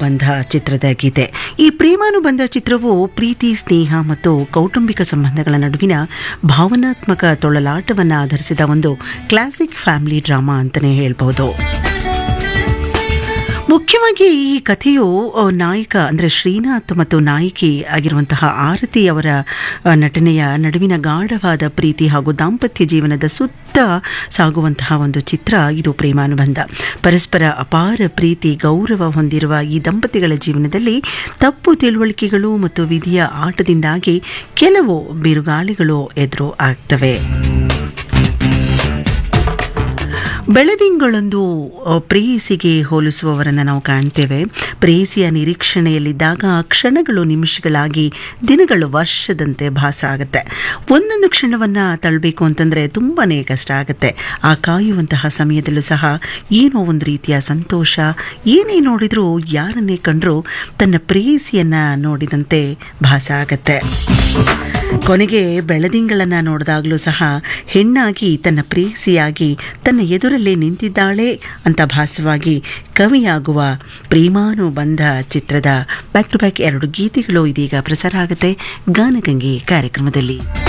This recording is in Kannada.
ಪ್ರೇಮಾನುಬಂಧ ಚಿತ್ರದ ಗೀತೆ ಈ ಪ್ರೇಮಾನುಬಂಧ ಚಿತ್ರವು ಪ್ರೀತಿ ಸ್ನೇಹ ಮತ್ತು ಕೌಟುಂಬಿಕ ಸಂಬಂಧಗಳ ನಡುವಿನ ಭಾವನಾತ್ಮಕ ತೊಳಲಾಟವನ್ನು ಆಧರಿಸಿದ ಒಂದು ಕ್ಲಾಸಿಕ್ ಫ್ಯಾಮಿಲಿ ಡ್ರಾಮಾ ಅಂತಲೇ ಹೇಳ್ಬೋದು ಮುಖ್ಯವಾಗಿ ಈ ಕಥೆಯು ಆ, ನಾಯಕ ಅಂದರೆ ಶ್ರೀನಾಥ್ ಮತ್ತು ನಾಯಕಿ ಆಗಿರುವಂತಹ ಆರತಿ ಅವರ ಆ, ನಟನೆಯ ನಡುವಿನ ಗಾಢವಾದ ಪ್ರೀತಿ ಹಾಗೂ ದಾಂಪತ್ಯ ಜೀವನದ ಸುತ್ತ ಸಾಗುವಂತಹ ಒಂದು ಚಿತ್ರ ಇದು ಪ್ರೇಮಾನುಬಂಧ ಪರಸ್ಪರ ಅಪಾರ ಪ್ರೀತಿ ಗೌರವ ಹೊಂದಿರುವ ಈ ದಂಪತಿಗಳ ಜೀವನದಲ್ಲಿ ತಪ್ಪು ತಿಳುವಳಿಕೆಗಳು ಮತ್ತು ವಿಧಿಯ ಆಟದಿಂದಾಗಿ ಕೆಲವು ಬಿರುಗಾಳಿಗಳು ಎದುರು ಆಗ್ತವೆ ಬೆಳದಿಂಗಳೊಂದು ಆ, ಪ್ರೇಯಸಿಗೆ ಹೋಲಿಸುವವರನ್ನು ನಾವು ಕಾಣ್ತೇವೆ ಪ್ರೇಯಸಿಯ ನಿರೀಕ್ಷಣೆಯಲ್ಲಿದ್ದಾಗ ಆ ಕ್ಷಣಗಳು ನಿಮಿಷಗಳಾಗಿ ದಿನಗಳು ವರ್ಷದಂತೆ ಭಾಸ ಆಗುತ್ತೆ ಒಂದೊಂದು ಕ್ಷಣವನ್ನು ತಳ್ಳಬೇಕು ಅಂತಂದರೆ ತುಂಬಾ ಕಷ್ಟ ಆಗುತ್ತೆ ಆ ಕಾಯುವಂತಹ ಸಮಯದಲ್ಲೂ ಸಹ ಏನೋ ಒಂದು ರೀತಿಯ ಸಂತೋಷ ಏನೇ ನೋಡಿದರೂ ಯಾರನ್ನೇ ಕಂಡರೂ ತನ್ನ ಪ್ರೇಯಸಿಯನ್ನು ನೋಡಿದಂತೆ ಭಾಸ ಆಗತ್ತೆ ಕೊನೆಗೆ ಬೆಳದಿಂಗಳನ್ನ ನೋಡಿದಾಗಲೂ ಸಹ ಹೆಣ್ಣಾಗಿ ತನ್ನ ಪ್ರೇಯಸಿಯಾಗಿ ತನ್ನ ಎದುರಲ್ಲೇ ನಿಂತಿದ್ದಾಳೆ ಅಂತ ಭಾಸವಾಗಿ ಕವಿಯಾಗುವ ಪ್ರೇಮಾನುಬಂಧ ಚಿತ್ರದ ಬ್ಯಾಕ್ ಟು ಬ್ಯಾಕ್ ಎರಡು ಗೀತೆಗಳು ಇದೀಗ ಪ್ರಸಾರ ಆಗುತ್ತೆ ಗಾನಗಂಗೆ ಕಾರ್ಯಕ್ರಮದಲ್ಲಿ